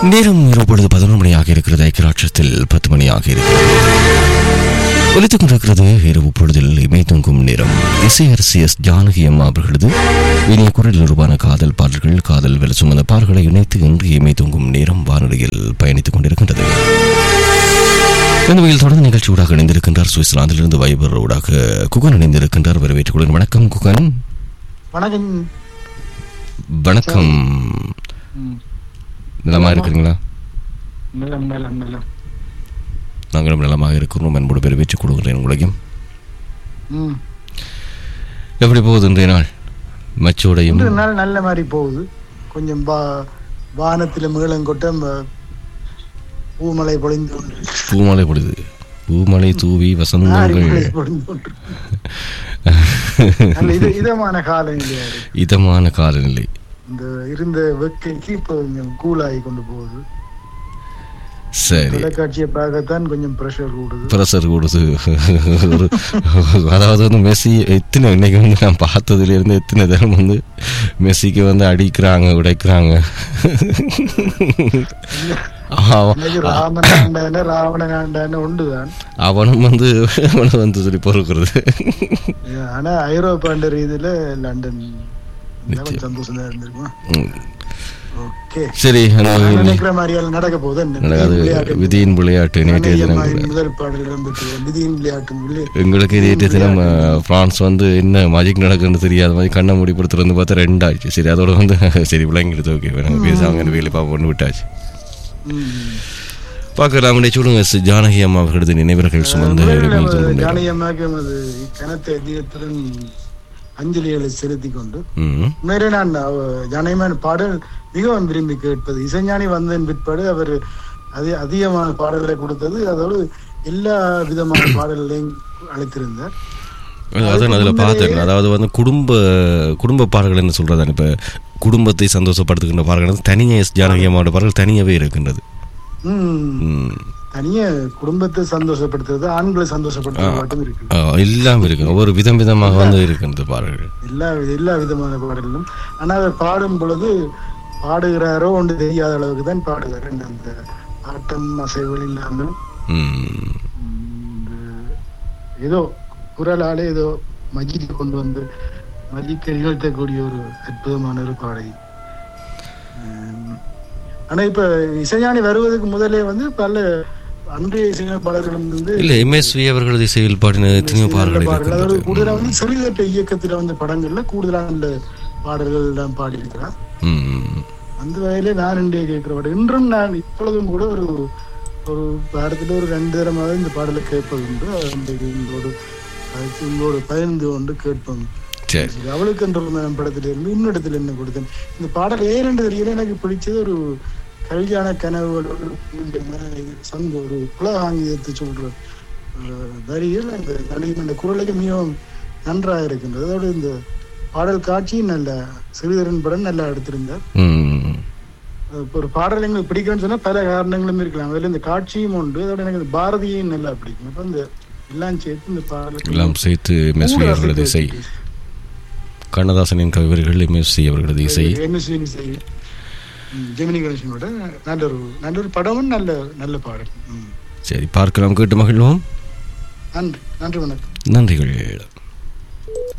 நேரம் இரவு பதினொரு மணியாக இருக்கிறது ஐக்கியராட்சத்தில் பத்து மணியாக இருக்கிறது ஒலித்துக் கொண்டிருக்கிறது இரவு பொழுதில் இமை தூங்கும் நேரம் இசையரசி எஸ் ஜானகி அம்மா அவர்களது இனிய குரலில் உருவான காதல் பாடல்கள் காதல் வெல சுமந்த பாடல்களை இணைத்து இன்று இமை தூங்கும் நேரம் வானொலியில் பயணித்துக் கொண்டிருக்கின்றது இந்த வகையில் தொடர்ந்து நிகழ்ச்சி ஊடாக இணைந்திருக்கின்றார் சுவிட்சர்லாந்திலிருந்து வைபர் ஊடாக குகன் இணைந்திருக்கின்றார் வரவேற்றுக் கொள்கிறேன் வணக்கம் குகன் வணக்கம் வணக்கம் ம், நலமா இருக்கிறீங்களா நிலம் நிலம் நிலம் நாங்களும் நலமாக இருக்கிறோம் என்பது பெருவேற்றுக் கொள்கிறேன் உலகம் ம் எப்படி போகுது இன்றைய நாள் மச்சோடையும் இன்று நாள் நல்ல மாதிரி போகுது கொஞ்சம் வா வானத்தில் மேளம் கொட்ட ம- பூமழை பொழிந்து கொண்டு பூமலை பொழுது பூமலை தூவி ஆரி வசந்தங்கள் மழை பொழிந்து கொண்டு நல்ல இது இதமான காலநிலையா இருக்கு இதமான காலநிலை இந்த இருந்த வெக்கைக்கு இப்போ கொஞ்சம் கூலாகி கொண்டு போகுது சரி தொலைக்காட்சியை பார்க்கத்தான் கொஞ்சம் ப்ரெஷர் கூடுது பிரஷர் கொடுத்து ஒரு அதாவது வந்து மெஸ்ஸி எத்தனை இன்னைக்கு வந்து நான் பார்த்ததுல இருந்து எத்தனை தரம் வந்து மெஸ்ஸிக்கு வந்து அடிக்கிறாங்க உடைக்கிறாங்க அவன் இன்னைக்கு ராமன் ஆண்டான ராவணன் ஆண்டான ஒன்றுதான் அவனும் வந்து அவனை வந்து சொல்லி பொறுக்கிறது ஆனா ஐரோப்பாண்ட ரீதியில லண்டன் கொஞ்சம் சந்தோஷம் தான் இருந்திருக்கும் ம். ஓகே சரி அந்த நான் நினைக்கிற மாதிரியால நடக்க போகுது என்ன? நடக்காது விளையாட்டு. விதியின் விளையாட்டு நேற்றைய தினம் அநேகமாய் முதல் பாடல் இடம்பெற்று விதியின் விளையாட்டு விளை- எங்களுக்கு நேற்றைய தினம் அஹ், பிரான்ஸ் வந்து என்ன மேஜிக் நடக்குன்னு தெரியாத மாதிரி கண்ணை மூடி படுத்துட்டு வந்து பார்த்தா ரெண்டாச்சு சரி அதோட வந்து சரி விளங்கிடுது ஓகே நாங்கள் பேசாம வேலை பார்ப்போம்னு விட்டாச்சு ம். பார்க்கலாம் அப்படியே சொல்லுங்க சி- ஜானகி அம்மா அவர்களது நினைவர்கள் சுமந்து முதலில் எழுதி நமது கொண்டு ஜானகியம்மாவுக்கு எமது கனத்த இதயத்துடன் அஞ்சலிகளை செலுத்தி கொண்டு ம் உண்மையிலே நான் அவ ஜானகியம்மான் பாடல் மிகவும் விரும்பி கேட்பது இசைஞானி வந்ததன் பிற்பாடு அவர் அதி அதிகமான பாடல்களை கொடுத்தது அதோடு எல்லா விதமான பாடல்களையும் அழைத்திருந்தார் அதான் அதில் பார்த்தேன் அதாவது வந்து குடும்ப குடும்ப பாடல்கள் என்ன சொல்றதா இப்போ குடும்பத்தை சந்தோஷப்படுத்துகின்ற பாடல்கள் தனியாக எஸ் ஜானகி அம்மாவோட பாடல்கள் தனியாகவே இருக்கின்றது ம் ம் தனியா குடும்பத்தை சந்தோஷப்படுத்துறது ஆண்களை சந்தோஷப்படுத்துறது மட்டும் இருக்கு ஆ, எல்லாம் இருக்கு ஒவ்வொரு விதம் விதமாக வந்து இருக்கின்றது பாடல்கள் எல்லா எல்லா விதமான பாடல்களும் ஆனா அவர் பாடும் பொழுது பாடுகிறாரோ ஒன்று தெரியாத அளவுக்கு தான் பாடுகிறார் அந்த ஆட்டம் அசைவுகள் இல்லாமல் ம் ம், இந்த ஏதோ குரலாலே ஏதோ மகிழ்ச்சி கொண்டு வந்து மதிக்க நிகழ்த்தக்கூடிய ஒரு அற்புதமான ஒரு பாடகி ம், ஆனா இப்ப இசைஞானி வருவதற்கு முதலே வந்து பல அன்றைய இசையமைப்பாளர்களும் வந்து இல்ல எம்எஸ்வி அவர்களது இசையில் பாடின எத்தனையோ பாடல்கள் பாடல்கள் அதாவது இருக்கின்றது கூடுதலா வந்து சிறுகட்ட இயக்கத்துல வந்த படங்கள்ல கூடுதலான இந்த பாடல்கள் எல்லாம் பாடியிருக்கிறார் ம் அந்த வகையில நான் இன்றைய கேட்கிற பாடல் இன்றும் நான் இப்பொழுதும் கூட ஒரு ஒரு வாரத்துல ஒரு ரெண்டு தரமாக இந்த பாடலை கேட்பது உண்டு அது வந்து உங்களோடு அதுக்கு உங்களோடு பகிர்ந்து கொண்டு கேட்போம் சரி சரி, அவளுக்கு என்ற ஒரு மனம் படத்துல இருந்து இன்னிடத்துல என்ன கொடுத்தேன் இந்த பாடல் ஏன் தெரியல எனக்கு பிடிச்சது ஒரு கல்யாண கனவுகளோடு இந்த மாதிரி சங்க ஒரு உலகாங்கியத்தை சொல்ற அஹ், வரிகள் அந்த நடிகை அந்த குரலுக்கு மிகவும் நன்றாக இருக்கின்றது அதோடு இந்த பாடல் காட்சியும் நல்ல சிறுதரன் படம் நல்லா எடுத்திருந்தார் ம் அஹ், இப்ப ஒரு பாடல் எங்களுக்கு பிடிக்கும்னு சொன்னா பல காரணங்களும் இருக்கலாம் அதுல இந்த காட்சியும் உண்டு அதோட எனக்கு இந்த பாரதியும் நல்லா பிடிக்கும் அப்ப இந்த எல்லாம் சேர்த்து இந்த பாடலுக்கு எல்லாம் சேர்த்து எம்எஸ்வி கூட அவர்களது இசை ரசித்து கண்ணதாசனின் கவிவர்கள் எம்எஸ்வி அவர்களது இசை எம்எஸ்வி இசை ம், ஜெமினி கணேசனோட நல்ல ஒரு நல்ல ஒரு படமும் நல்ல நல்ல பாடல் ம். சரி பார்க்கலாம் கேட்டு மகிழ்வோம் நன்றி நன்றி வணக்கம் நன்றிகள்